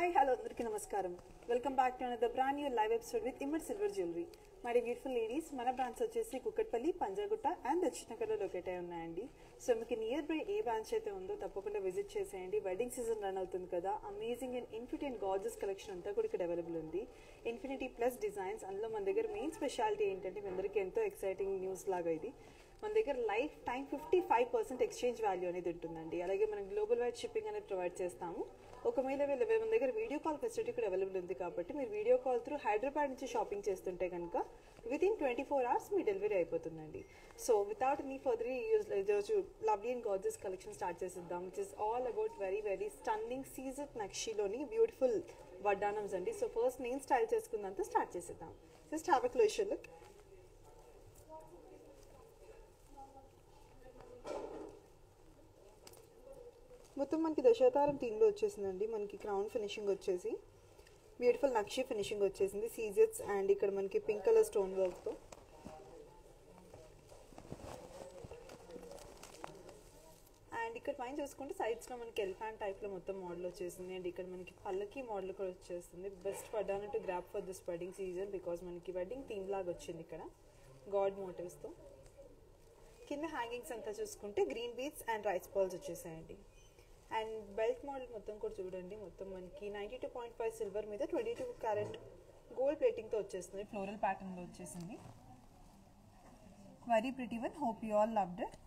Hi hello అందరికీ నమస్కారం welcome back to another brand new live episode with ఇమ్మర్ silver jewellery మరి beautiful ladies మన బ్రాంచ్ వచ్చేసి కుక్కట్పల్లి పంజాగుట్ట అండ్ దక్షిణకర్లో లొకేట్ అయి ఉన్నాయండి సో మీకు నియర్ బై ఏ బ్రాంచ్ అయితే ఉందో తప్పకుండా విజిట్ చేసేయండి వెడ్డింగ్ సీజన్ రన్ అవుతుంది కదా amazing and infinity and gorgeous collection అంతా కూడా ఇక్కడ అవైలబుల్ ఉంది ఇన్ఫినిటీ ప్లస్ డిజైన్స్ అందులో మన దగ్గర మెయిన్ స్పెషాలిటీ ఏంటంటే మీ అందరికీ ఎంతో ఎక్సైటింగ్ న్యూస్ లాగా ఇది మన దగ్గర life time fifty five percent exchange value అనేది ఉంటుందండి అలాగే మనం గ్లోబల్ వైడ్ షిప్పింగ్ అనేది ప్రొవైడ్ చేస్తాము ఒకవేళ వీళ్ళ మన దగ్గర వీడియో కాల్ ఫెసిలిటీ కూడా అవైలబుల్ ఉంది కాబట్టి మీరు వీడియో కాల్ త్రూ హైదరాబాద్ నుంచి షాపింగ్ చేస్తుంటే కనుక within twenty four hours మీ డెలివరీ అయిపోతుందండి so without any further use ఈరోజు lovely and gorgeous collection start చేసిద్దాం which is all about very very stunning సీజర్ నక్షిలోని బ్యూటిఫుల్ వడ్డానమ్స్ అండి సో ఫస్ట్ నేను స్టైల్ చేసుకుందంతా స్టార్ట్ చేసేద్దాం just have a closer look మొత్తం మనకి దశావతారం థీమ్లో వచ్చేసిందండి మనకి క్రౌన్ ఫినిషింగ్ వచ్చేసి బ్యూటిఫుల్ నక్షి ఫినిషింగ్ వచ్చేసింది సీజెట్స్ అండ్ ఇక్కడ మనకి పింక్ కలర్ స్టోన్ వర్క్తో అండ్ ఇక్కడ పైన చూసుకుంటే సైడ్స్లో మనకి ఎలిఫాంట్ టైప్లో మొత్తం మోడల్ వచ్చేసింది అండ్ ఇక్కడ మనకి పల్లకి మోడల్ కూడా వచ్చేస్తుంది బెస్ట్ పడ్డాను to grab for this wedding season because మనకి వెడ్డింగ్ థీమ్ లాగా వచ్చింది ఇక్కడ గాడ్ మోటివ్స్తో కింద హ్యాంగింగ్స్ అంతా చూసుకుంటే green beads and rice balls వచ్చేసాయండి అండ్ బెల్ట్ మోడల్ మొత్తం కూడా చూడండి మొత్తం మనకి ninety two point five silver మీద ట్వంటీ టూ క్యారెట్ గోల్డ్ ప్లేటింగ్తో వచ్చేస్తుంది ఫ్లోరల్ ప్యాటర్న్లో వచ్చేసింది very pretty one hope you all loved it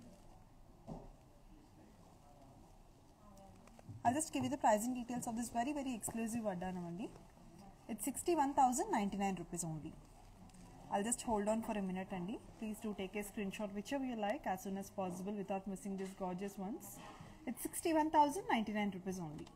I'll just give you the pricing details of this very very exclusive Vardhanam only. It's 61,099 rupees only. I'll just hold on for a minute Andy. Please do take a screenshot whichever you like as soon as possible without missing these gorgeous ones. It's 61,099 rupees only.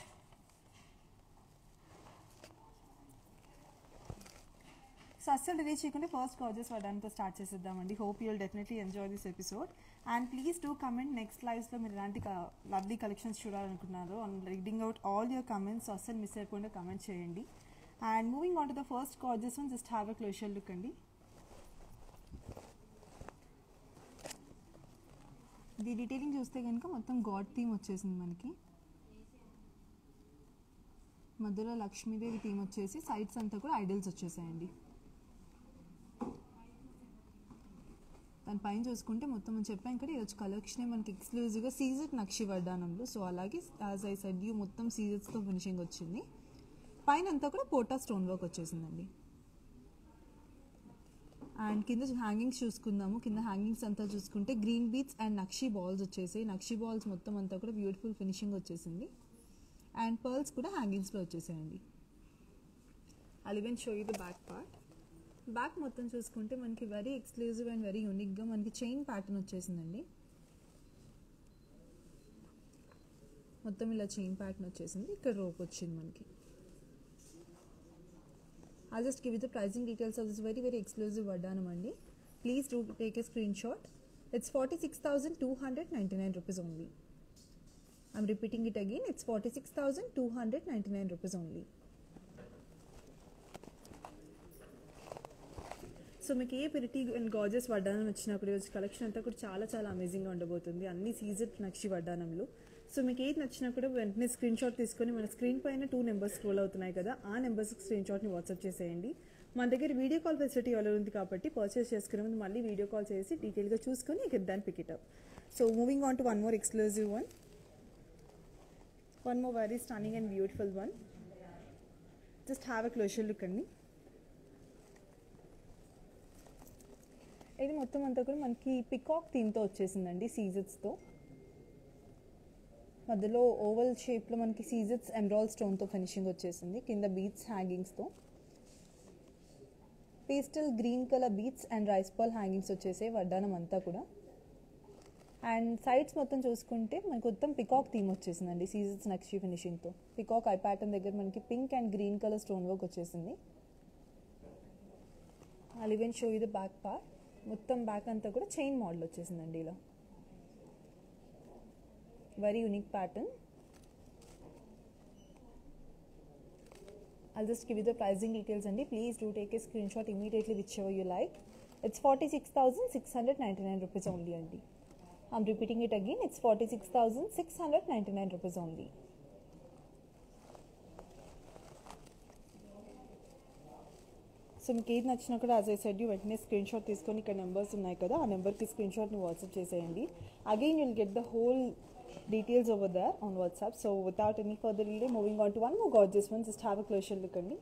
So అస్సలు delay చేయకుండా first కాజెస్ వడ్డానితో start చేసేద్దామండి hope you'll definitely enjoy this episode and please do comment next లైవ్స్లో మీరు ఎలాంటి lovely collections చూడాలనుకున్నారో and reading out all your comments అస్సలు మిస్ అయిపోకుండా కమెంట్ చేయండి and moving on to the first కాజెస్ one just have a closer look అండి ఇది డీటెయిలింగ్ చూస్తే కనుక మొత్తం గాడ్ థీమ్ వచ్చేసింది మనకి మధ్యలో లక్ష్మీదేవి థీమ్ వచ్చేసి సైడ్స్ అంతా కూడా ఐడల్స్ వచ్చేసాయండి దాని పైన చూసుకుంటే మొత్తం మనం చెప్పాం కదా ఈరోజు కలెక్షన్ మనకి ఎక్స్క్లూజివ్గా సీజెట్ నక్షి వడ్డానంలో సో అలాగే యాజ్ ఐ సెడ్ యూ మొత్తం సీజెట్స్తో ఫినిషింగ్ వచ్చింది పైన అంతా కూడా పోటా స్టోన్ వర్క్ వచ్చేసిందండి అండ్ కింద హ్యాంగింగ్స్ చూసుకుందాము కింద హ్యాంగింగ్స్ అంతా చూసుకుంటే గ్రీన్ బీట్స్ అండ్ నక్షి బాల్స్ వచ్చేసాయి నక్షి బాల్స్ మొత్తం అంతా కూడా బ్యూటిఫుల్ ఫినిషింగ్ వచ్చేసింది అండ్ పర్ల్స్ కూడా హ్యాంగింగ్స్లో వచ్చేసాయండి I even show you the back part back మొత్తం చూసుకుంటే మనకి వెరీ ఎక్స్క్లూజివ్ అండ్ వెరీ యూనిక్గా మనకి చైన్ ప్యాటర్న్ వచ్చేసిందండి మొత్తం ఇలా చైన్ ప్యాటర్న్ వచ్చేసింది ఇక్కడ రోప్ వచ్చింది మనకి I just give the pricing details of this very very exclusive వడ్డానం అండి please do take a screen screenshot it's forty six thousand two hundred ninety nine rupees only I'm repeating it again it's forty six thousand two hundred ninety nine rupees only so మీకు ఏ పెరిటీ and గాజెస్ వడ్డానం వచ్చినప్పుడు ఈరోజు collection అంతా కూడా చాలా చాలా అమేజింగ్గా ఉండబోతుంది అన్ని సీజన్ నక్షి వడ్డానంలో సో మీకు ఏది నచ్చినా కూడా వెంటనే స్క్రీన్ షాట్ తీసుకొని మన స్క్రీన్ పైన టూ నెంబర్స్ స్క్రోల్ అవుతున్నాయి కదా ఆ నెంబర్స్ స్క్రీన్ షాట్ని వాట్సాప్ చేసేయండి మన దగ్గర వీడియో కాల్ ఫెసిలిటీ అవైలబుల్ ఉంది కాబట్టి పర్చేస్ చేసుకునే ముందు మళ్ళీ వీడియో కాల్ చేసి డీటెయిల్గా చూసుకొని ఇక దాన్ని pick it up so moving on to one more exclusive one one more very stunning and beautiful one just have a closer look అండి ఇది మొత్తం అంతా కూడా మనకి పికాక్ థీమ్తో వచ్చేసిందండి సీజెట్స్తో మధ్యలో ఓవల్ షేప్లో మనకి సీజెట్స్ ఎమ్రాల్ స్టోన్తో ఫినిషింగ్ వచ్చేసింది కింద బీట్స్ హ్యాంగింగ్స్తో pastel green colour beads and rice ball hangings వచ్చేసాయి వడ్డానం అంతా కూడా అండ్ సైడ్స్ మొత్తం చూసుకుంటే మనకి మొత్తం పికాక్ థీమ్ వచ్చేసిందండి సీజెట్స్ నక్షి ఫినిషింగ్తో పికాక్ ఐ ప్యాటర్న్ దగ్గర మనకి pink and green colour stone work వచ్చేసింది I even show you the back part మొత్తం బ్యాక్ అంతా కూడా చైన్ మోడల్ వచ్చేసిందండి ఇలా very unique pattern I'll just give you the pricing details and please do take a screenshot immediately whichever you like. It's 46,699 rupees only అండి I'm repeating it again. It's 46,699 rupees only. So మీకు ఏది నచ్చినా కూడా as I said you వెంటనే screen shot తీసుకొని ఇక్కడ numbers ఉన్నాయి కదా ఆ నెంబర్కి స్క్రీన్ షాట్ని వాట్సాప్ చేసేయండి again you'll get the whole details over there on WhatsApp so without any further delay moving on to one more got this one just have a closer look అండి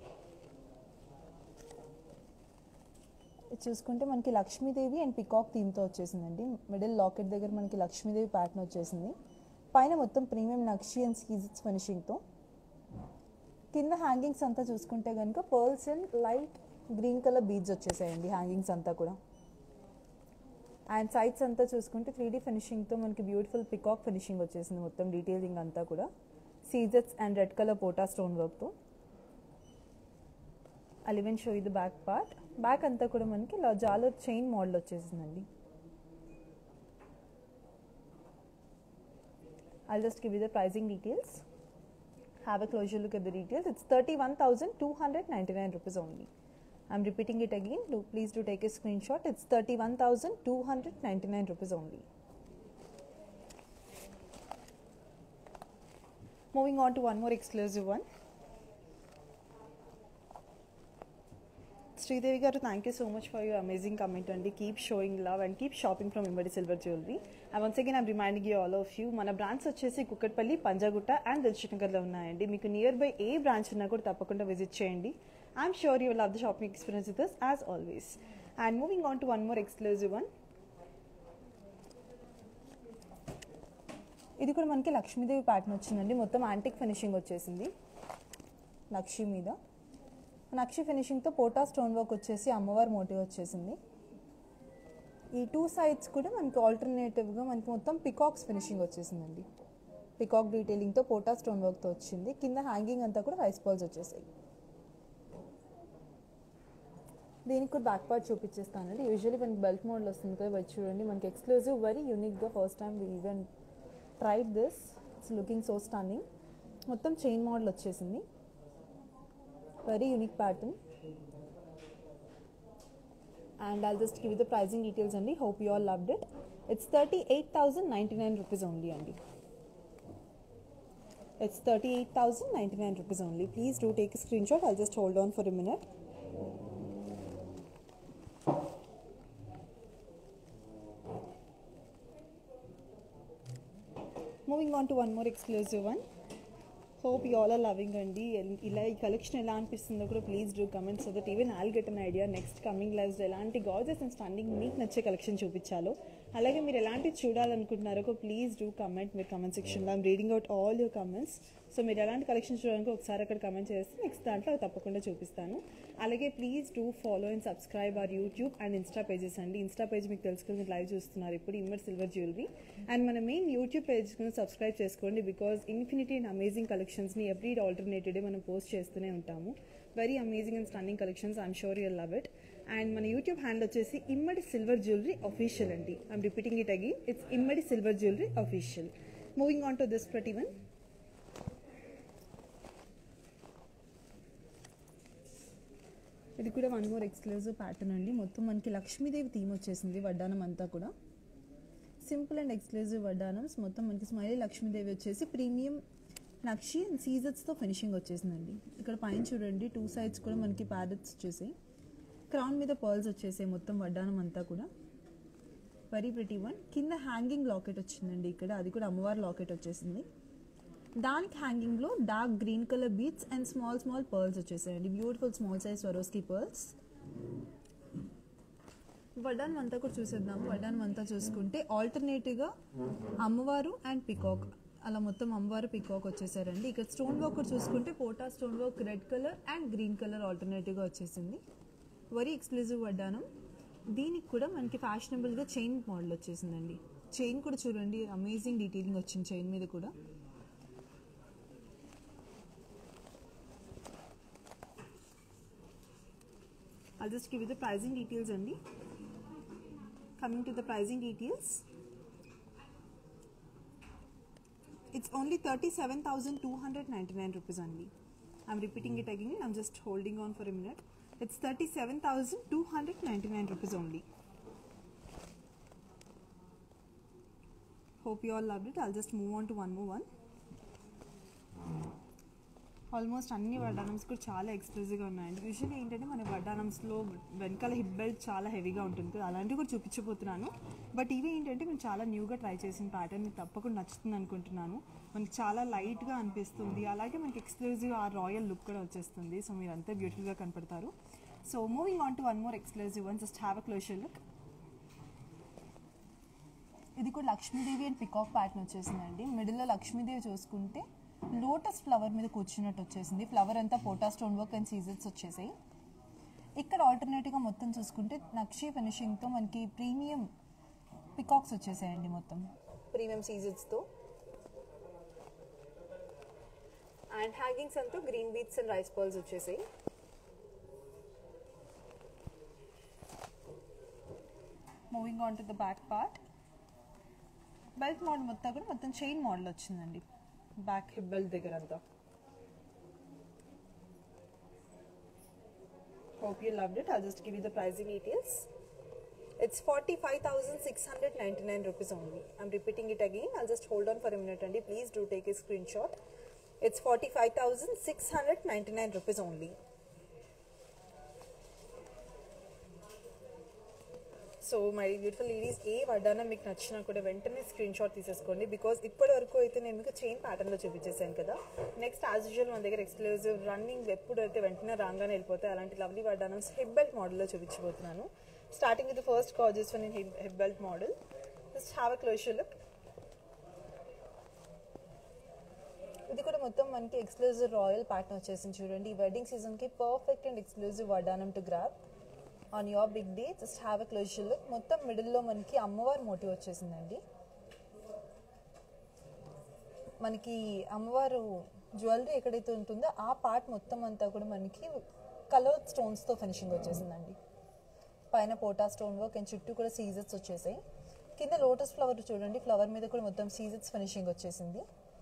ఇది చూసుకుంటే మనకి లక్ష్మీదేవి అండ్ పికాక్ థీమ్తో వచ్చేసిందండి middle locket దగ్గర మనకి Lakshmidevi pattern వచ్చేసింది పైన మొత్తం ప్రీమియం నక్షి అండ్ సీజిట్స్ ఫినిషింగ్తో కింద హ్యాంగింగ్స్ అంతా చూసుకుంటే కనుక pearls and light green colour beads వచ్చేసాయండి హ్యాంగింగ్స్ అంతా కూడా అండ్ సైడ్స్ అంతా చూసుకుంటే త్రీ డీ ఫినిషింగ్తో మనకి బ్యూటిఫుల్ పికాక్ ఫినిషింగ్ వచ్చేసింది మొత్తం డీటెయిలింగ్ అంతా కూడా సీజెట్స్ అండ్ రెడ్ కలర్ పోటా స్టోన్ వర్క్తో అలివెన్ షో ఇది బ్యాక్ పార్ట్ బ్యాక్ అంతా కూడా మనకి ఇలా జాలర్ చైన్ మోడల్ వచ్చేసిందండి I'll just give you the pricing details. Have a closer look at the details. It's 31,299 rupees only. I'm repeating it again. Do, please do take a screenshot. It's 31,299 rupees only. Moving on to one more exclusive one. Sridevi గారు thank you so much for your amazing comment అండి keep showing love and keep shopping from Immadi silver jewellery and once again I'm reminding you all of you మన branch వచ్చేసి Kukatpally Panjagutta and దిల్షునగర్లో ఉన్నాయండి మీకు near by A branch ఉన్నా కూడా తప్పకుండా visit చేయండి I'm sure you love the shopping experience with as always and moving on to one more exclusive one ఇది కూడా మనకి లక్ష్మీదేవి ప్యాటర్న్ వచ్చిందండి మొత్తం యాంటిక్ ఫినిషింగ్ వచ్చేసింది లక్ష్మి మీద నక్షి ఫినిషింగ్తో పోటా స్టోన్ వర్క్ వచ్చేసి అమ్మవారి మోటివ్ వచ్చేసింది ఈ టూ సైడ్స్ కూడా మనకి ఆల్టర్నేటివ్గా మనకి మొత్తం పికాక్స్ ఫినిషింగ్ వచ్చేసిందండి పికాక్ డీటెయిలింగ్తో పోటా స్టోన్ వర్క్తో వచ్చింది కింద హ్యాంగింగ్ అంతా కూడా రైస్ బాల్స్ వచ్చేసాయి దీనికి కూడా బ్యాక్ పార్ట్ చూపించేస్తానండి యూజువల్లీ మనకి బెల్ట్ మోడల్ వస్తుంది కదా వచ్చి చూడండి మనకి ఎక్స్క్లూజివ్ వెరీ యూనిక్గా first time even tried this it's looking so stunning మొత్తం చైన్ మోడల్ వచ్చేసింది very unique pattern and I'll just give you the pricing details only hope you all loved it it's 38,099 rupees only Andy it's 38,099 rupees only please do take a screenshot I'll just hold on for a minute moving on to one more exclusive one hope you all are loving అండి ఎల్- ఇలా ఈ collection ఎలా అనిపిస్తుందో కూడా please do comment so that even I'll get an idea next coming lives ఎలాంటి గాజెస్ and standing మీకు నచ్చే కలెక్షన్ చూపించాలో అలాగే మీరు ఎలాంటివి చూడాలనుకుంటున్నారో ప్లీజ్ డూ కమెంట్ మీరు కమెంట్ సెక్షన్లో I'm reading out all your comments so మీరు ఎలాంటి కలెక్షన్ చూడడానికి ఒకసారి అక్కడ కమెంట్ చేస్తే నెక్స్ట్ దాంట్లో అవి తప్పకుండా చూపిస్తాను అలాగే please do follow and subscribe our YouTube and insta pages అండి ఇన్స్టా పేజ్ మీకు తెలుసుకుని మీరు లైవ్ చూస్తున్నారు ఇప్పుడు ఇమ్మర్ సిల్వర్ జ్యువెలరీ అండ్ మన మెయిన్ యూట్యూబ్ పేజ్ కూడా సబ్స్క్రైబ్ చేసుకోండి బికాజ్ ఇన్ఫినిటీ అండ్ అమేజింగ్ కలెక్షన్స్ని ఎవ్రీ ఆల్టర్నేటివ్ డే మనం పోస్ట్ చేస్తూనే ఉంటాము very amazing and stunning collections I'm sure you love it and మన యూట్యూబ్ హ్యాండ్ వచ్చేసి ఇమ్మడి సిల్వర్ జ్యువెలరీ అఫీషియల్ అండి I'm repeating it again it's Immadi silver jewellery official moving on to this ప్రతి one ఇది కూడా one more exclusive pattern అండి మొత్తం మనకి Lakshmidevi theme వచ్చేసింది వడ్డానం అంతా కూడా సింపుల్ అండ్ ఎక్స్క్లూజివ్ వడ్డానమ్స్ మొత్తం మనకి స్మైలీ లక్ష్మీదేవి వచ్చేసి ప్రీమియం నక్షి అండ్ సీజర్స్తో ఫినిషింగ్ వచ్చేసిందండి ఇక్కడ పైన చూడండి టూ సైడ్స్ కూడా మనకి ప్యారెట్స్ వచ్చేసాయి క్రౌన్ మీద పర్ల్స్ వచ్చేసాయి మొత్తం వడ్డానం అంతా కూడా వెరీ ప్రిటీ వన్ కింద హ్యాంగింగ్ లాకెట్ వచ్చిందండి ఇక్కడ అది కూడా అమ్మవారి లాకెట్ వచ్చేసింది దానికి హ్యాంగింగ్లో dark green colour beads and small small pearls వచ్చేసాయండి beautiful small size Swarovski pearls వడ్డానం అంతా కూడా చూసేద్దాము వడ్డానం అంతా చూసుకుంటే ఆల్టర్నేటివ్గా అమ్మవారు అండ్ పికాక్ అలా మొత్తం అమ్మవారు పికాక్ వచ్చేసారండి ఇక్కడ స్టోన్ వర్క్ కూడా చూసుకుంటే పోటా stone work red colour and green colour ఆల్టర్నేటివ్గా వచ్చేసింది వెరీ ఎక్స్క్లూజివ్ వడ్డానం దీనికి కూడా మనకి ఫ్యాషనబుల్గా చైన్ మోడల్ వచ్చేసిందండి చైన్ కూడా చూడండి అమేజింగ్ డీటెయిలింగ్ వచ్చింది చైన్ మీద కూడా I'll just give you the pricing details only. Coming to the pricing details, it's only 37,299 rupees only. I'm repeating it again, I'm just holding on for a minute. It's 37,299 rupees only. Hope you all loved it. I'll just move on to one more one. Almost అన్ని వడ్డానమ్స్ కూడా చాలా ఎక్స్క్లూజివ్గా ఉన్నాయండి usually ఏంటంటే మన వడ్డానమ్స్లో వెనకాల hip belt చాలా హెవీగా ఉంటుంది కదా అలాంటివి కూడా చూపించబోతున్నాను బట్ ఇవి ఏంటంటే మేము చాలా న్యూగా ట్రై చేసిన ప్యాటర్న్ మీకు తప్పకుండా నచ్చుతుంది అనుకుంటున్నాను మనకి చాలా లైట్గా అనిపిస్తుంది అలాగే మనకి ఎక్స్క్లూజివ్ ఆ రాయల్ లుక్ కూడా వచ్చేస్తుంది సో మీరు అంతా బ్యూటిఫుల్గా కనపడతారు so moving on to one more exclusive one just have a closer look ఇది కూడా లక్ష్మీదేవి అండ్ పికాక్ ప్యాటర్న్ వచ్చేసిందండి మిడిల్లో లక్ష్మీదేవి చూసుకుంటే లోటస్ ఫ్లవర్ మీద కూర్చున్నట్టు వచ్చేసింది ఫ్లవర్ అంతా పోటా స్టోన్ వర్క్ అండ్ సీజన్స్ వచ్చేసాయి ఇక్కడ ఆల్టర్నేటివ్గా మొత్తం చూసుకుంటే నక్షి ఫినిషింగ్తో మనకి ప్రీమియం పికాక్స్ వచ్చేసాయండి మొత్తం ప్రీమియం సీజన్స్తో అండ్ హ్యాంగింగ్స్ అంతా green beads and rice balls వచ్చేసాయి moving on to the back part belt model మొత్తం కూడా మొత్తం చైన్ మోడల్ వచ్చిందండి బ్యాక్ హిప్ బెల్ట్ దగ్గర అంతా Hope you loved it. I'll just give you the pricing details. It's 45,699 rupees only. I'm repeating it again. I'll just hold on for a minute, Andy. Please do take a screenshot. It's 45,699 rupees only. So my beautiful ladies ఏ వడ్డానా మీకు నచ్చినా కూడా వెంటనే screen shot తీసేసుకోండి because ఇప్పటి వరకు అయితే నేను మీకు చైన్ ప్యాటర్న్లో చూపించేసాను కదా నెక్స్ట్ యాజ్ యూజువల్ మన దగ్గర ఎక్స్క్లూజివ్ రన్నింగ్ ఎప్పుడు అయితే వెంటనే రాగానే వెళ్ళిపోతాయి అలాంటి లవ్లీ వడ్డానమ్స్ హిప్ బెల్ట్ మోడల్లో చూపించబోతున్నాను స్టార్టింగ్ విత్ ఫస్ట్ కాజెస్ for hip hip belt model just have a closer look ఇది కూడా మొత్తం మనకి ఎక్స్క్లూజివ్ రాయల్ ప్యాటర్న్ వచ్చేసింది చూడండి ఈ వెడ్డింగ్ సీజన్కి పర్ఫెక్ట్ అండ్ ఎక్స్క్లూజివ్ వడ్డానం to grab on your big day just have a closer look మొత్తం మిడిల్లో మనకి అమ్మవారి మోటివ్ వచ్చేసిందండి మనకి అమ్మవారు జ్యువెలరీ ఎక్కడైతే ఉంటుందో ఆ పార్ట్ మొత్తం అంతా కూడా మనకి కలర్ స్టోన్స్తో ఫినిషింగ్ వచ్చేసిందండి పైన పోటా స్టోన్ వర్క్ అండ్ చుట్టూ కూడా సీజర్స్ వచ్చేసాయి కింద లోటస్ ఫ్లవర్ చూడండి ఫ్లవర్ మీద కూడా మొత్తం సీజర్స్ ఫినిషింగ్ వచ్చేసింది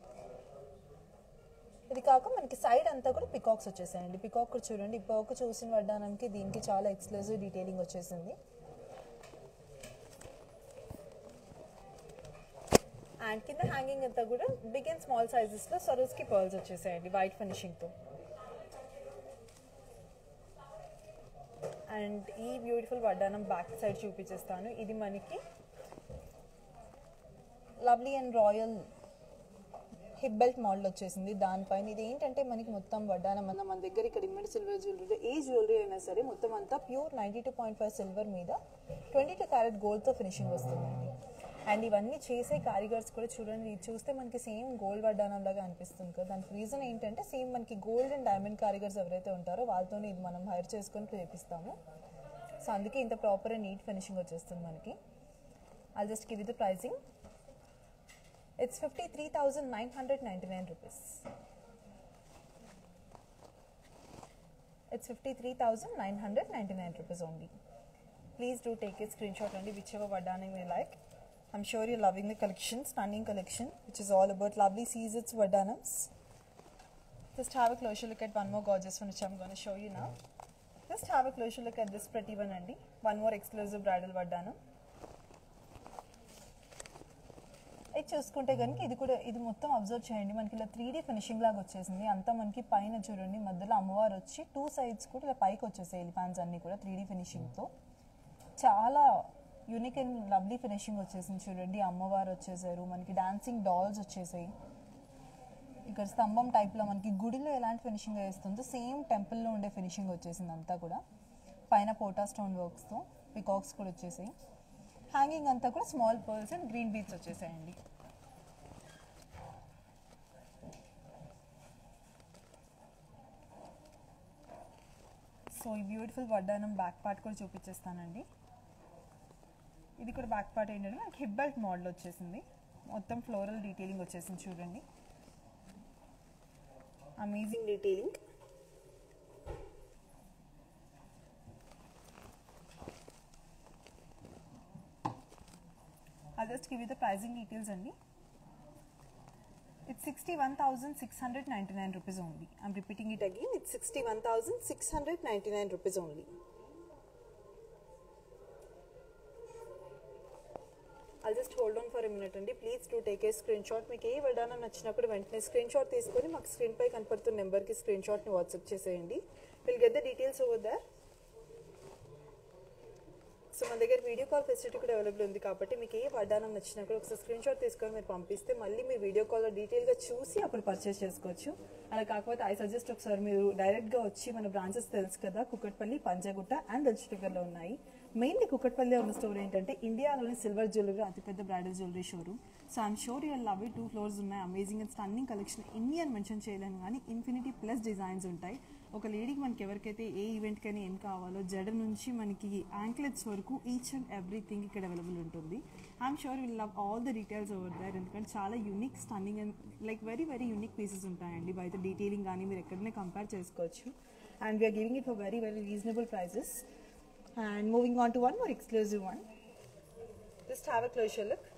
ఇది కాక మనకి సైడ్ అంతా కూడా పికాక్స్ వచ్చేసాయండి పికాక్ కూడా చూడండి పికాక్ చూసిన వడ్డానంకి దీనికి చాలా ఎక్స్క్లూజివ్ డీటెయిలింగ్ వచ్చేసింది అండ్ కింద హ్యాంగింగ్ అంతా కూడా బిగ్ అండ్ స్మాల్ సైజెస్లో సరోస్కి పర్ల్స్ వచ్చేసాయండి వైట్ ఫినిషింగ్తో అండ్ ఈ బ్యూటిఫుల్ వడ్డానం బ్యాక్ సైడ్ చూపించేస్తాను ఇది మనకి lovely and royal hip belt model వచ్చేసింది దానిపైన ఇది ఏంటంటే మనకి మొత్తం వడ్డానం అన్న మన దగ్గర ఇక్కడ ఇమ్మడి సిల్వర్ జ్యువెలరీ ఏ జ్యువెలరీ అయినా సరే మొత్తం అంతా pure ninety two point five silver మీద ట్వంటీ టూ క్యారెట్ గోల్డ్తో ఫినిషింగ్ వస్తుందండి అండ్ ఇవన్నీ చేసే కారిగర్స్ కూడా చూడండి ఇది చూస్తే మనకి సేమ్ గోల్డ్ వడ్డానం లాగా అనిపిస్తుంది కదా దానికి రీజన్ ఏంటంటే సేమ్ మనకి గోల్డ్ అండ్ డైమండ్ కారిగర్స్ ఎవరైతే ఉంటారో వాళ్ళతోనే ఇది మనం హైర్ చేసుకొని చేపిస్తాము సో అందుకే ఇంత ప్రాపర్ అండ్ నీట్ ఫినిషింగ్ వచ్చేస్తుంది మనకి I just give the pricing It's 53,999 rupees. It's 53,999 rupees only. Please do take a screenshot only whichever Vardana you like. I'm sure you're loving the collection, stunning collection, which is all about lovely seasons Vardanams. Just have a closer look at one more gorgeous one which I'm going to show you now. Just have a closer look at this pretty one, Andy. One more exclusive bridal Vardanam. ఇది చూసుకుంటే కనుక ఇది కూడా ఇది మొత్తం observe చేయండి మనకి ఇలా త్రీ డీ ఫినిషింగ్ లాగా వచ్చేసింది అంతా మనకి పైన చూడండి మధ్యలో అమ్మవారు వచ్చి టూ సైడ్స్ కూడా ఇలా పైకి వచ్చేసాయి ఎలిఫాన్స్ అన్ని కూడా త్రీ డీ ఫినిషింగ్తో చాలా యూనిక్ అండ్ లవ్లీ ఫినిషింగ్ వచ్చేసింది చూడండి అమ్మవారు వచ్చేసారు మనకి డాన్సింగ్ డాల్స్ వచ్చేసాయి ఇక్కడ స్తంభం టైప్లో మనకి గుడిలో ఎలాంటి ఫినిషింగ్ వేస్తుందో సేమ్ టెంపుల్లో ఉండే ఫినిషింగ్ వచ్చేసింది అంతా కూడా పైన పోటా స్టోన్ వర్క్స్తో పికాక్స్ కూడా వచ్చేసాయి హ్యాంగింగ్ అంతా కూడా small pearls and green beads వచ్చేసాయండి సో ఈ బ్యూటిఫుల్ వడ్డానం బ్యాక్ పార్ట్ కూడా చూపించేస్తానండి ఇది కూడా బ్యాక్ పార్ట్ ఏంటంటే మనకి హిప్ బెల్ట్ మోడల్ వచ్చేసింది మొత్తం ఫ్లోరల్ డీటెయిలింగ్ వచ్చేసింది చూడండి amazing detailing I'll just give you the pricing details only. It's 61,699 rupees only. I'm repeating it again. It's 61,699 rupees only. I'll just hold on for for minute అండి please to take a screen shot మీకు ఏ వడానా నచ్చినప్పుడు వెంటనే screen shot తీసుకొని మాకు screen పై కనపడుతున్న నెంబర్కి స్క్రీన్ షాట్ని వాట్సాప్ చేసేయండి will get the details over there so మన దగ్గర వీడియో కాల్ ఫెసిలిటీ కూడా అవైలబుల్ ఉంది కాబట్టి మీకు ఏ వడ్డానం నచ్చినా కూడా ఒకసారి స్క్రీన్ షాట్ తీసుకొని మీరు పంపిస్తే మళ్ళీ మీరు వీడియో కాల్లో డీటెయిల్గా చూసి అప్పుడు పర్చేస్ చేసుకోవచ్చు అలా కాకపోతే ఐ సజెస్ట్ ఒకసారి మీరు డైరెక్ట్గా వచ్చి మన బ్రాంచెస్ తెలుసు కదా కుక్కట్పల్లి పంజాగుట్ట అండ్ దల్చినగర్లో ఉన్నాయి మెయిన్లీ కుక్కట్పల్లిలో ఉన్న స్టోర్ ఏంటంటే ఇండియాలోని సిల్వర్ జ్యువెలరీ అతిపెద్ద bridal jewellery showroom so I'm sure you'll love two floors ఉన్నాయి అమేజింగ్ అండ్ స్టన్నింగ్ కలెక్షన్ ఇన్ని అని మెన్షన్ చేయలేను కానీ ఇన్ఫినిటీ ప్లస్ డిజైన్స్ ఉంటాయి ఒక లేడీకి మనకి ఎవరికైతే ఏ ఈవెంట్ కానీ ఏం కావాలో జడ నుంచి మనకి యాంక్లెట్స్ వరకు ఈచ్ అండ్ ఎవ్రీథింగ్ ఇక్కడ అవైలబుల్ ఉంటుంది I'm sure will love all the details over there ఎందుకంటే చాలా unique stunning and like very very unique pieces ఉంటాయండి బయట డీటెయిలింగ్ కానీ మీరు ఎక్కడనే కంపేర్ చేసుకోవచ్చు and we're giving it for very very reasonable prices and moving on to one more exclusive one just have a closer look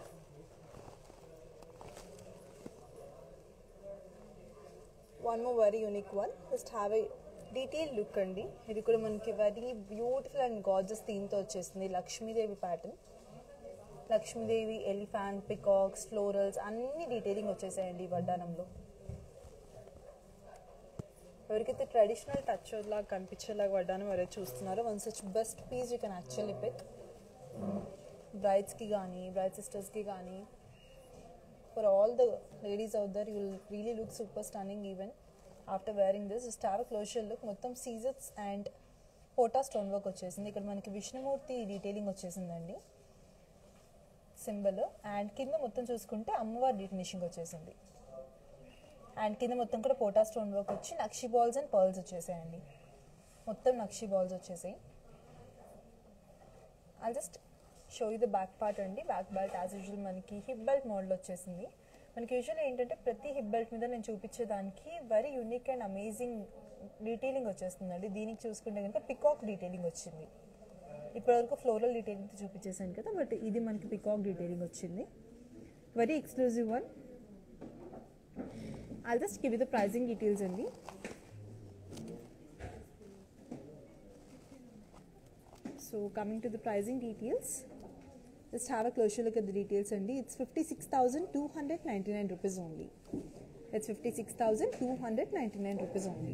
one more very unique one just have a detail look అండి ఇది కూడా మనకి very beautiful and గాజెస్ థీమ్తో వచ్చేసింది Lakshmidevi pattern Lakshmidevi elephant peacocks florals అన్ని detailing వచ్చేసాయండి ఈ వడ్డానంలో ఎవరికైతే ట్రెడిషనల్ టచ్ లాగా కనిపించేలాగా వడ్డానం ఎవరైతే చూస్తున్నారో one such best piece you can actually pick బ్రైడ్స్కి కానీ బ్రైడ్ సిస్టర్స్కి కానీ for all the ladies out there, you will really look super stunning even after wearing this. Just have a closure look. మొత్తం సీజర్స్ and పోటా stone work వచ్చేసింది ఇక్కడ మనకి Vishnumurthy detailing వచ్చేసిందండి సింబల్ అండ్ కింద మొత్తం చూసుకుంటే అమ్మవారి ఫినిషింగ్ వచ్చేసింది అండ్ కింద మొత్తం కూడా పోటా స్టోన్ వర్క్ వచ్చి నక్షి బాల్స్ అండ్ పర్ల్స్ వచ్చేసాయండి మొత్తం నక్షి బాల్స్ వచ్చేసాయి I just show you the back part అండి బ్యాక్ బెల్ట్ యాజ్ యూజువల్ మనకి హిప్ బెల్ట్ మోడల్ వచ్చేసింది మనకి యూజువల్ ఏంటంటే ప్రతి హిప్ బెల్ట్ మీద నేను చూపించేదానికి very unique and amazing detailing వచ్చేస్తుందండి దీనికి చూసుకుంటే కనుక పికాక్ డీటెయిలింగ్ వచ్చింది ఇప్పటివరకు ఫ్లోరల్ డీటెయిలింగ్ చూపించేసాను కదా బట్ ఇది మనకి పికాక్ డీటెయిలింగ్ వచ్చింది very exclusive one I just give the pricing details అండి So coming to the pricing details, just have a closer look at the details and it's 56,299 rupees only. It's 56,299 rupees only.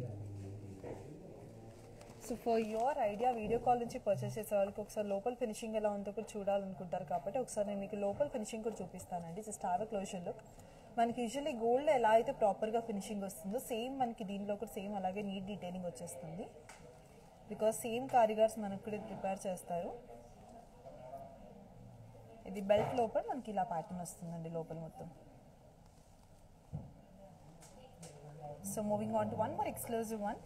So for your idea video call నుంచి purchase చేసే వాళ్ళకి ఒకసారి లోపల finishing ఎలా ఉందో కూడా చూడాలనుకుంటారు కాబట్టి ఒకసారి నేను మీకు లోపల ఫినిషింగ్ కూడా చూపిస్తానండి just have a closer look మనకి యూజువల్లీ గోల్డ్ ఎలా అయితే ప్రాపర్గా ఫినిషింగ్ వస్తుందో సేమ్ మనకి దీనిలో కూడా సేమ్ అలాగే నీట్ డీటెయిలింగ్ వచ్చేస్తుంది బికాస్ సేమ్ కారిగార్స్ మనకు కూడా ప్రిపేర్ చేస్తారు ఇది బెల్ట్ లోపల మనకి ఇలా ప్యాటర్న్ వస్తుందండి లోపల మొత్తం so moving on to one more exclusive one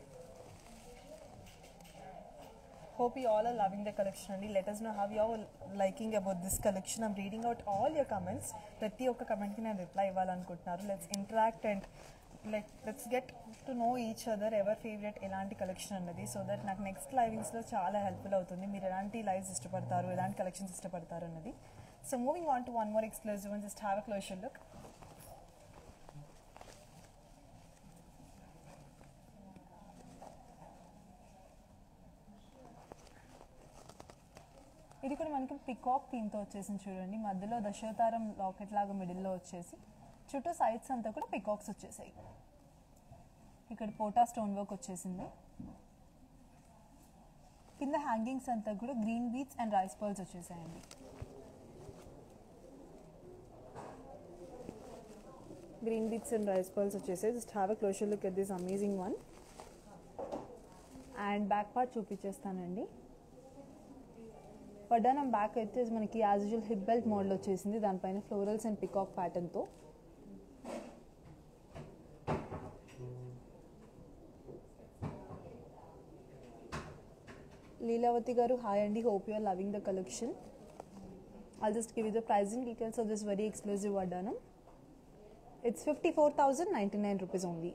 hope you all are loving the collection అండి let us know how you are liking about this collection i'm reading out all your comments ప్రతి ఒక్క కమెంట్కి నేను reply ఇవ్వాలనుకుంటున్నారు let's interact and like let's get to know each other ever favourite ఎలాంటి collection అన్నది so that నాకు next లైవింగ్స్లో చాలా హెల్ప్ఫుల్ అవుతుంది మీరు ఎలాంటి లైవ్స్ ఇష్టపడతారు ఎలాంటి కలెక్షన్స్ ఇష్టపడతారు అన్నది so moving on to one more exclusive one just have a closer look ఇది కూడా మనకి పికాక్ థీమ్తో వచ్చేసింది చూడండి మధ్యలో దశావతారం లాకెట్ లాగా మిడిల్లో వచ్చేసి చుట్టూ సైడ్స్ అంతా కూడా పికాక్స్ వచ్చేసాయి ఇక్కడ పోటా స్టోన్ వర్క్ వచ్చేసింది కింద హ్యాంగింగ్స్ అంతా కూడా green beads and rice pearls వచ్చేసాయండి green beads and rice pearls వచ్చేసాయి just have a closer look at this amazing one and back part చూపించేస్తానండి వడ్డానం బ్యాక్ అయితే మనకి as usual hip belt model వచ్చేసింది దానిపైన ఫ్లోరల్స్ అండ్ పికాక్ ప్యాటర్న్తో లీలావతి గారు హాయ్ అండి hope you are loving the collection I'll just give you the pricing details of this very exclusive వడ్డానం it's fifty four thousand ninety nine rupees only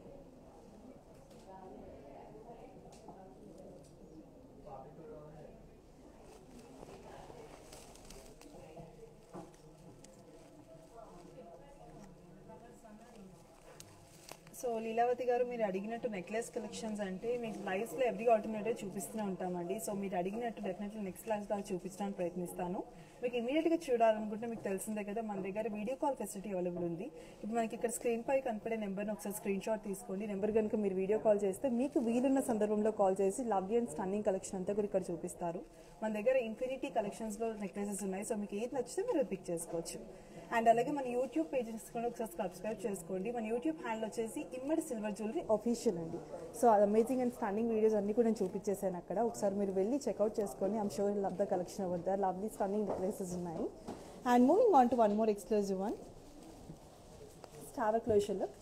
so Leelavathi గారు మీరు అడిగినట్టు necklace collections అంటే మీకు lives లో ఎవ్రీ ఆల్టర్నేటివ్ చూపిస్తూనే ఉంటామండి so మీరు అడిగినట్టు డెఫినెట్లీ నెక్స్ట్ క్లాస్ దాకా చూపించడానికి ప్రయత్నిస్తాను మీకు ఇమీడియట్ గా చూడాలనుకుంటే మీకు తెలిసిందే కదా మన దగ్గర వీడియో కాల్ ఫెసిలిటీ అవైలబుల్ ఉంది ఇప్పుడు మనకి ఇక్కడ స్క్రీన్ పై కనపడే నెంబర్ని ఒకసారి స్క్రీన్ షాట్ తీసుకోండి నెంబర్ కనుక మీరు వీడియో కాల్ చేస్తే మీకు వీలున్న సందర్భంలో కాల్ చేసి లవ్లీ అండ్ స్టన్నింగ్ కలెక్షన్ అంతా కూడా ఇక్కడ చూపిస్తారు మన దగ్గర ఇన్ఫినిటీ కలెక్షన్స్ లో నెక్లెసెస్ ఉన్నాయి సో మీకు ఏది నచ్చితే మీరు పిక్ చేసుకోవచ్చు అండ్ అలాగే మన యూట్యూబ్ పేజెస్ కూడా ఒకసారి సబ్స్క్రైబ్ చేసుకోండి మన యూట్యూబ్ హ్యాండిల్ వచ్చేసి ఇమ్మడి సిల్వర్ జ్యువెలరీ అఫీషియల్ అండి సో అది అమేజింగ్ అండ్ స్టన్నింగ్ వీడియోస్ అన్ని కూడా నేను చూపించేసాను అక్కడ ఒకసారి మీరు వెళ్ళి చెక్అవుట్ చేసుకోండి I'm sure love the collection over there lovely stunning places ఉన్నాయి and moving on to one more exclusive one star closer look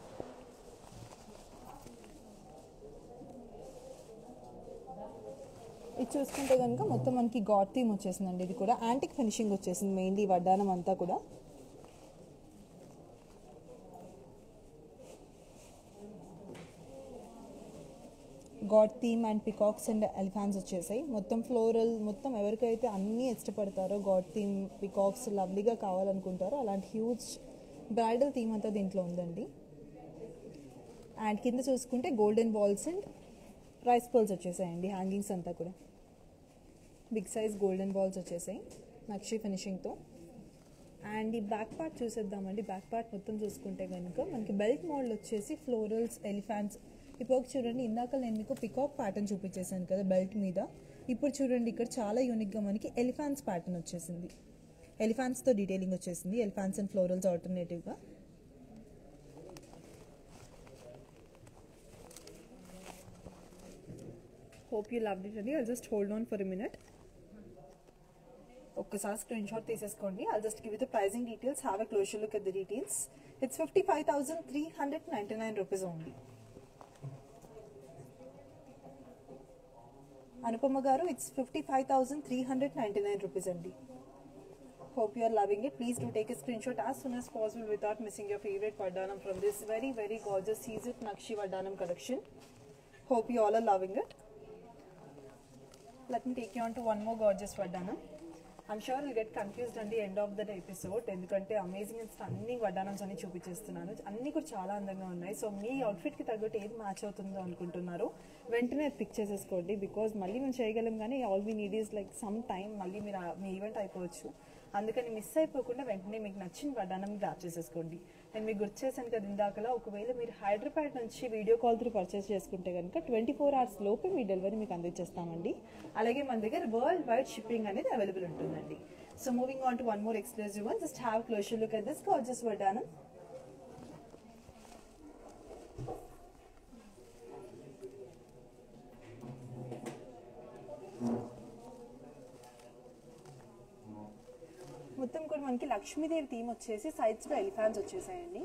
ఇది చూసుకుంటే కనుక మొత్తం మనకి గాడ్ థీమ్ వచ్చేసిందండి ఇది కూడా యాంటిక్ ఫినిషింగ్ వచ్చేసింది మెయిన్లీ వడ్డానం అంతా కూడా god theme and peacocks and elephants వచ్చేసాయి మొత్తం ఫ్లోరల్ మొత్తం ఎవరికైతే అన్నీ ఇష్టపడతారో గాడ్ థీమ్ పికాక్స్ లవ్లీగా కావాలనుకుంటారో అలాంటి హ్యూజ్ బ్రైడల్ థీమ్ అంతా దీంట్లో ఉందండి అండ్ కింద చూసుకుంటే golden balls and rice pearls వచ్చేసాయండి హ్యాంగింగ్స్ అంతా కూడా బిగ్ సైజ్ గోల్డెన్ బాల్స్ వచ్చేసాయి నక్షి ఫినిషింగ్తో అండ్ ఈ బ్యాక్ పార్ట్ చూసేద్దామండి బ్యాక్ పార్ట్ మొత్తం చూసుకుంటే కనుక మనకి బెల్ట్ మోడల్ వచ్చేసి ఫ్లోరల్స్ ఎలిఫాంట్స్ ఇప్పుడు చూడండి ఇందాక నేను మీకు పికాక్ ప్యాటర్న్ చూపించేసాను కదా బెల్ట్ మీద ఇప్పుడు చూడండి ఇక్కడ చాలా యూనిక్గా మనకి ఎలిఫాంట్స్ ప్యాటర్న్ వచ్చేసింది ఎలిఫాంట్స్తో డీటెయిలింగ్ వచ్చేసింది ఎలిఫాంట్స్ అండ్ ఫ్లోరల్స్ ఆల్టర్నేటివ్గా హోప్ యూ లవ్ ఇట్ అండి I just hold on for a minute ఒక్కసారి స్క్రీన్ షాట్ తీసేసుకోండి I just give the pricing details have a closer look at the details it's fifty five thousand three hundred ninety nine rupees only Anupama garu it's fifty five thousand three hundred ninety nine rupees అండి Hope you are loving it. Please do take a screenshot as soon as possible without missing your favorite Vardhanam from this very, very gorgeous Caesar Nakshi Vardhanam collection. Hope you all are loving it. Let me take you on to one more gorgeous Vardhanam. I'm sure you'll get confused at the end of the episode ఎందుకంటే amazing and stunning వడ్డానమ్స్ అన్ని చూపించేస్తున్నాను అన్ని కూడా చాలా అందంగా ఉన్నాయి so మీ outfit కి తగ్గట్టు ఏది మ్యాచ్ అవుతుందో అనుకుంటున్నారు వెంటనే పిక్ చేసేసుకోండి బికాజ్ మళ్ళీ మేము చేయగలం కానీ all we need is like some time మళ్ళీ మీరు ఆ- మీ ఈవెంట్ అయిపోవచ్చు అందుకని మిస్ అయిపోకుండా వెంటనే మీకు నచ్చిన వడ్డానం గ్రాప్ చేసేసుకోండి నేను మీకు గుర్తు చేశాను కదా ఇందాకలా ఒకవేళ మీరు హైదరాబాద్ నుంచి వీడియో కాల్ త్రూ పర్చేస్ చేసుకుంటే కనుక ట్వంటీ ఫోర్ అవర్స్ లోపే మీ డెలివరీ మీకు అందించేస్తామండి అలాగే మన దగ్గర వరల్డ్ వైడ్ షిప్పింగ్ అనేది అవైలబుల్ ఉంటుందండి so moving on to one more exclusive one just have closer look at this gorgeous వడ్డానం మొత్తం కూడా మనకి లక్ష్మీదేవి థీమ్ వచ్చేసి సైడ్స్ లో ఎలిఫాన్స్ వచ్చేసాయండి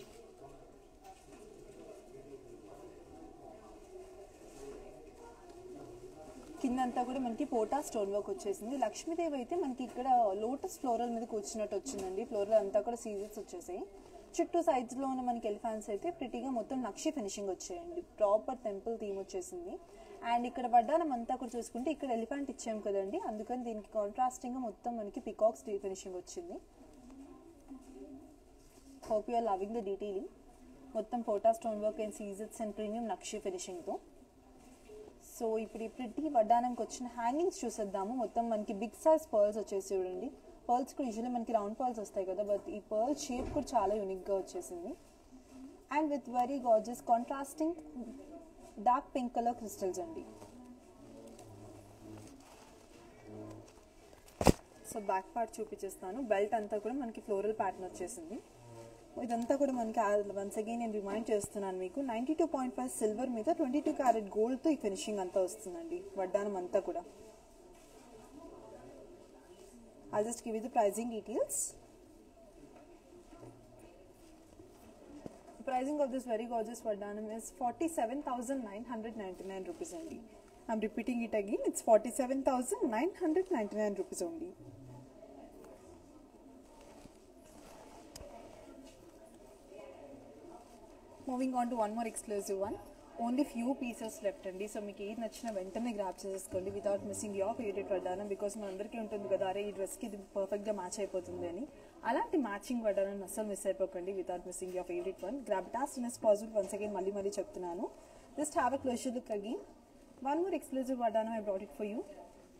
కిందంతా కూడా మనకి పోటా స్టోన్ వర్క్ వచ్చేసింది లక్ష్మీదేవి అయితే మనకి ఇక్కడ లోటస్ ఫ్లోరల్ మీద కూర్చున్నట్టు వచ్చిందండి ఫ్లోరల్ అంతా కూడా సీజన్స్ వచ్చేసాయి చుట్టూ sides లో ఉన్న మనకి ఎలిఫాన్స్ అయితే ప్రిటీగా మొత్తం నక్షి ఫినిషింగ్ వచ్చాయండి ప్రాపర్ టెంపుల్ థీమ్ వచ్చేసింది అండ్ ఇక్కడ వడ్డానం అంతా కూడా చూసుకుంటే ఇక్కడ ఎలిఫెంట్ ఇచ్చాం కదండి అందుకని దీనికి కాంట్రాస్టింగ్ గా మొత్తం మనకి పికాక్స్ ఫినిషింగ్ వచ్చింది hope you're loving the detailing మొత్తం ఫోటా stone work and seasons and premium నక్షి ఫినిషింగ్తో సో ఇప్పుడు ఈ ప్రిట్టి వడ్డానంకి వచ్చిన హ్యాంగింగ్స్ చూసేద్దాము మొత్తం మనకి బిగ్ సైజ్ పర్ల్స్ వచ్చేసి చూడండి పర్ల్స్ కూడా యూజువల్లీ మనకి రౌండ్ పర్ల్స్ వస్తాయి కదా బట్ ఈ పర్ల్ షేప్ కూడా చాలా యూనిక్గా వచ్చేసింది and with very gorgeous contrasting dark pink colour crystals అండి సో బ్యాక్ పార్ట్ చూపించేస్తాను బెల్ట్ అంతా కూడా మనకి ఫ్లోరల్ ప్యాటర్న్ వచ్చేసింది ఇదంతా కూడా మనకి వన్స్ అగైన్ నేను రిమైండ్ చేస్తున్నాను మీకు ninety two point five silver మీద ట్వంటీ టూ క్యారెట్ గోల్డ్తో ఈ ఫినిషింగ్ అంతా వస్తుందండి వడ్డానం అంతా కూడా I just give the pricing details pricing of this very gorgeous Vardhanam is 47,999 rupees only. I'm repeating it again, it's 47,999 rupees only. Moving on to one more exclusive one only few pieces left అండి so మీకు ఏది నచ్చినా వెంటనే grab చేసేసుకోండి without missing your favourite వడ్డానం because మనందరికీ ఉంటుంది కదా అరే ఈ డ్రెస్కి ఇది పర్ఫెక్ట్గా మ్యాచ్ అయిపోతుంది అని అలాంటి మ్యాచింగ్ వడ్డాలను అస్సలు మిస్ అయిపోకండి without missing your favourite one grab it as soon as possible once again మళ్ళీ మళ్ళీ చెప్తున్నాను just have a closer look again one more exclusive వడ్డానం I brought it for you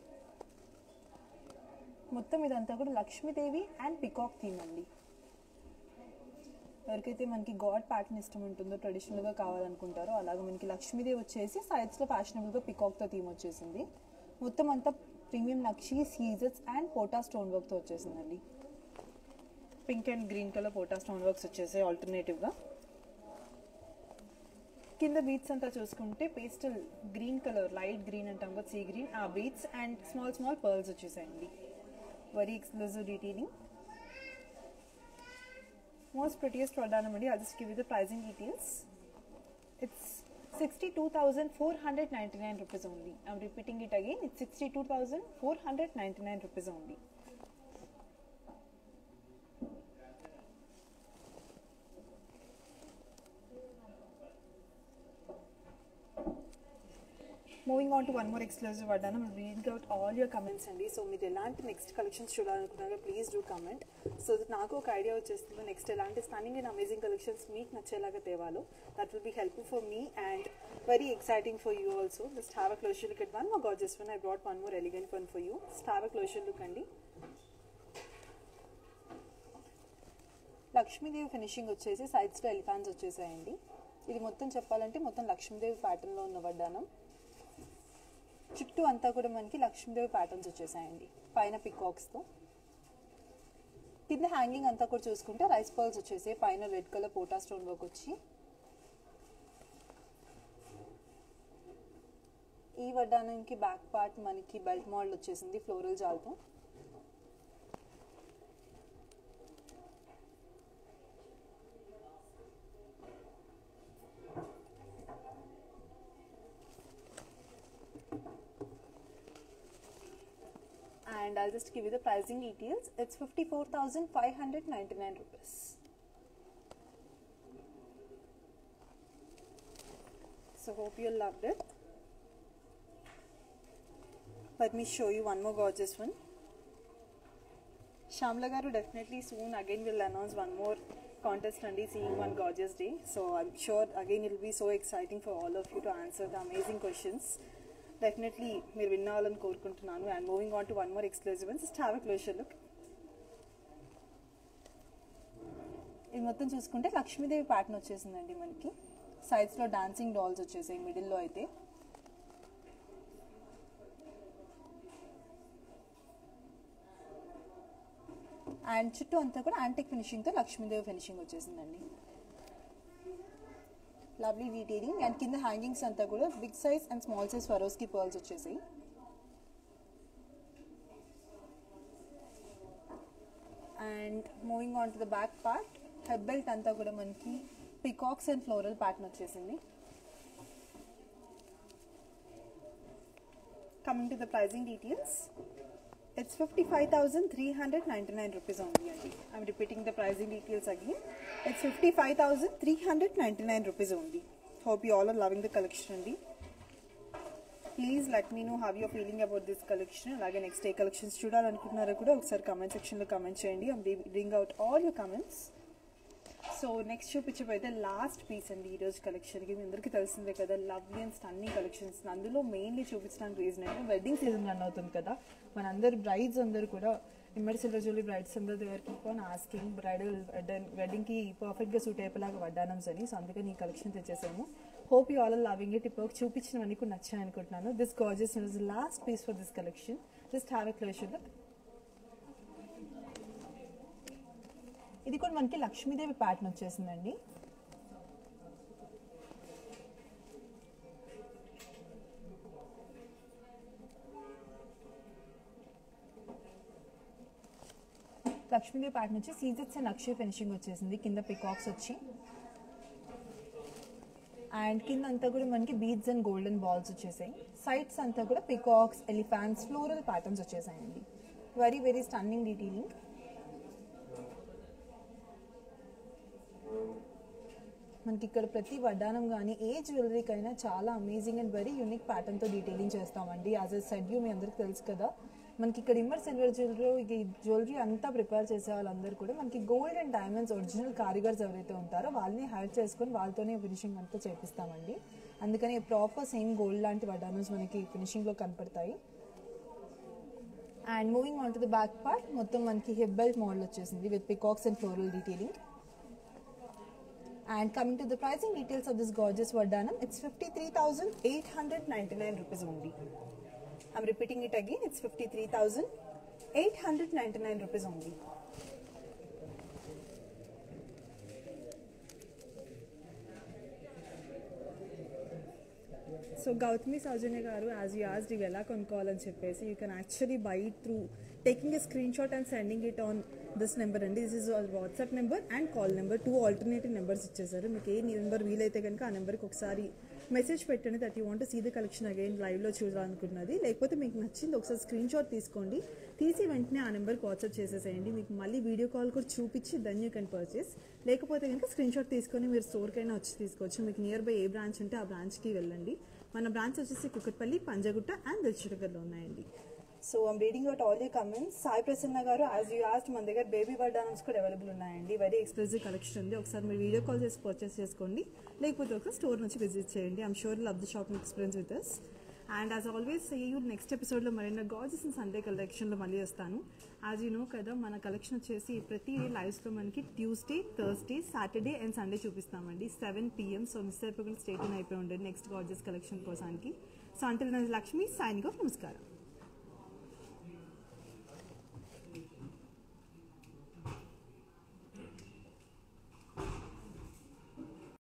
మొత్తం ఇదంతా కూడా లక్ష్మీదేవి అండ్ పికాక్ థీమ్ అండి ఎవరికైతే మనకి గాడ్ ప్యాటర్న్ ఇష్టం ఉంటుందో ట్రెడిషనల్గా కావాలనుకుంటారో అలాగే మనకి లక్ష్మీదేవి వచ్చేసి సైడ్స్లో ఫ్యాషనబుల్గా పికాక్తో థీమ్ వచ్చేసింది మొత్తం అంతా ప్రీమియం నక్షి సీజర్స్ అండ్ పోటా స్టోన్ వర్క్తో వచ్చేసిందండి పింక్ అండ్ గ్రీన్ కలర్ పోటా స్టోన్ వర్క్స్ వచ్చేసాయి ఆల్టర్నేటివ్గా కింద బీట్స్ అంతా చూసుకుంటే pastel green colour light green అంటాం కదా సీ గ్రీన్ ఆ beads and small small pearls వచ్చేసాయండి very exclusive detailing most prettiest వడ్డానం అండి I'll just give you the pricing details. It's 62,499 rupees only. I'm repeating it again. It's 62,499 rupees only. Moving on to one more exclusive వడ్డానం read out all your comments అండి so మీరు ఎలాంటి next collections చూడాలనుకున్నారో please do comment so నాకు ఒక idea వచ్చేస్తుంది next ఎలాంటి stunning and amazing collections మీకు నచ్చేలాగా తేవాలో that will be helpful for me and very exciting for you also just have a closer look at one మా gorgeous one I brought one more elegant one for you just have a closer look అండి Lakshmidevi finishing వచ్చేసి సైడ్స్లో elephants వచ్చేసాయండి ఇది మొత్తం చెప్పాలంటే మొత్తం లక్ష్మీదేవి ప్యాటర్న్లో ఉన్న వడ్డానం చుట్టూ అంతా కూడా మనకి లక్ష్మీదేవి ప్యాటర్న్స్ వచ్చేసాయండి పైన పికాక్స్తో కింద హ్యాంగింగ్ అంతా కూడా చూసుకుంటే రైస్ పర్ల్స్ వచ్చేసాయి పైన రెడ్ కలర్ పోటా స్టోన్ వర్క్ వచ్చి ఈ వడ్డానంకి బ్యాక్ పార్ట్ మనకి బెల్ట్ మోడల్ వచ్చేసింది ఫ్లోరల్ జాల్తో and I'll just give you the pricing details. It's 54,599 rupees. So hope you loved it. Let me show you one more gorgeous one. Shamla garu definitely soon again will announce one more contest and seeing one gorgeous day. So I'm sure again it will be so exciting for all of you to answer the amazing questions. Definitely మీరు వినాలని కోరుకుంటున్నాను and moving on to one more exclusive just have a closer look ఇది మొత్తం చూసుకుంటే Lakshmidevi pattern వచ్చేసిందండి మనకి సైడ్స్లో dancing dolls వచ్చేసాయి మిడిల్లో అయితే అండ్ చుట్టూ అంతా కూడా యాంటిక్ ఫినిషింగ్తో లక్ష్మీదేవి ఫినిషింగ్ వచ్చేసిందండి లవ్లీ డీటెయిలింగ్ అండ్ కింద హ్యాంగింగ్స్ అంతా కూడా big size and small size Swarovski pearls వచ్చేసాయి and moving on to the back part head belt అంతా కూడా మనకి పికాక్స్ అండ్ ఫ్లోరల్ ప్యాటర్న్ వచ్చేసింది coming to the pricing details It's 55,399 rupees only. Andy. I'm repeating the pricing details again. It's 55,399 rupees only. Hope you all are loving the collection. Andy. Please let me know have your feeling about this collection అలాగే next ఏ collections చూడాలనుకుంటున్నారో కూడా ఒకసారి comment సెక్షన్లో comment చేయండి I'm reading out all your comments so next చూపించబోయితే last piece అండి ఈరోజు కలెక్షన్కి మీ అందరికీ తెలిసిందే కదా లవ్లీ అండ్ స్టన్నింగ్ కలెక్షన్స్ అందులో మెయిన్లీ చూపించడానికి రీజన్ అంటే వెడ్డింగ్ సీజన్ రన్ అవుతుంది కదా మనందరు బ్రైడ్స్ అందరూ కూడా ఇమ్మడి సిల్వర్ జ్యువెలరీ బ్రైడ్స్ అందరి దగ్గర కీప్ ఆన్ ఆస్కింగ్ బ్రైడల్ వెడ్డింగ్కి పర్ఫెక్ట్గా సూట్ అయిపోయేలాగా వడ్డానమ్స్ అని సో అందుకని ఈ కలెక్షన్ తెచ్చేసాము hope you all loving it ఇప్పుడు చూపించినవన్నీ కూడా నచ్చాయి అనుకుంటున్నాను this gorgeous is last piece for this collection just have a closer look ఇది కూడా మనకి లక్ష్మీదేవి ప్యాటర్న్ వచ్చేసిందండి లక్ష్మీదేవి ప్యాటర్న్ వచ్చి సీజెట్స్ అండ్ అక్షయ్ ఫినిషింగ్ వచ్చేసింది కింద పికాక్స్ వచ్చి అండ్ కింద అంతా కూడా మనకి బీడ్స్ అండ్ గోల్డెన్ బాల్స్ వచ్చేసాయి సైడ్స్ అంతా కూడా పికాక్స్ ఎలిఫాంట్స్ ఫ్లోరల్ ప్యాటర్న్స్ వచ్చేసాయండి వెరీ వెరీ స్టన్నింగ్ డీటెయిలింగ్ మనకి ఇక్కడ ప్రతి వడ్డానం కానీ ఏ జ్యువెలరీకైనా చాలా అమేజింగ్ అండ్ వెరీ యూనిక్ ప్యాటర్న్తో డీటెయిలింగ్ చేస్తామండి యాజ్ ఎ సెడ్ యూ మీ అందరికి తెలుసు కదా మనకి ఇక్కడ ఇమ్మర్ సిల్వర్ జ్యువెలరీ ఈ జ్యువెలరీ అంతా ప్రిపేర్ చేసే వాళ్ళందరూ కూడా మనకి గోల్డ్ అండ్ డైమండ్స్ ఒరిజినల్ కారిగర్స్ ఎవరైతే ఉంటారో వాళ్ళని హైర్ చేసుకొని వాళ్ళతోనే ఫినిషింగ్ అంతా చేపిస్తామండి అందుకని ప్రాపర్ సేమ్ గోల్డ్ లాంటి వడ్డానమ్స్ మనకి ఫినిషింగ్లో కనపడతాయి and moving on to the back part మొత్తం మనకి హిప్ బెల్ట్ మోడల్ వచ్చేసింది with peacocks and floral detailing and coming to the pricing details of this gorgeous వడ్డానం it's fifty three thousand 899 rupees only. I'm repeating it again. It's 53,899 rupees only. So Gautami Soujanya garu as you as ఇవి ఎలా కొనుక్కోవాలని చెప్పేసి you can actually buy through taking a screen shot and sending it on this number అండి this is WhatsApp number and call number two alternative numbers ఇచ్చేసారు మీకు ఏ number వీలైతే కనుక ఆ నెంబర్కి ఒకసారి మెసేజ్ పెట్టండి that you want see the collection again లైవ్లో చూడాలనుకున్నది లేకపోతే మీకు నచ్చింది ఒకసారి స్క్రీన్ షాట్ తీసుకోండి తీసి వెంటనే ఆ నెంబర్కి వాట్సాప్ చేసేసేయండి మీకు మళ్ళీ వీడియో కాల్ కూడా చూపించి దెన్ యూ కెన్ పర్చేస్ లేకపోతే కనుక స్క్రీన్ షాట్ తీసుకొని మీరు స్టోర్కైనా వచ్చి తీసుకోవచ్చు మీకు నియర్ బై ఏ బ్రాంచ్ ఉంటే ఆ బ్రాంచ్కి వెళ్ళండి మన బ్రాంచ్ వచ్చేసి కుక్కట్పల్లి పంజగుట్ట అండ్ దిల్చుటగర్లో ఉన్నాయండి so I'm reading out all you comments Sai Prasanna garu as you ఆస్ట్ మన దగ్గర బేబీ బర్డానమ్స్ కూడా అవైలబుల్ ఉన్నాయండి వెరీ ఎక్స్క్లూజివ్ కలెక్షన్ ఉంది ఒకసారి మీరు వీడియో కాల్ చేసి పర్చేస్ చేసుకోండి లేకపోతే ఒక స్టోర్ నుంచి విజిట్ చేయండి I'm sure love the shopping experience with us and as always you next ఎపిసోడ్లో మరిన్న గాజెస్ అండ్ సండే కలెక్షన్లో మళ్ళీ వస్తాను యాజ్ యూ నో కదా మన కలెక్షన్ వచ్చేసి ప్రతి లైవ్స్లో మనకి Tuesday Thursday Saturday and Sunday చూపిస్తామండి సెవెన్ పిఎం సో మిస్ అయిపోకుండా స్టేట్ అయిపోయి ఉండేది నెక్స్ట్ గాజెస్ కలెక్షన్ కోసానికి సో అంటే లక్ష్మి సైనింగ్ ఆఫ్ నమస్కారం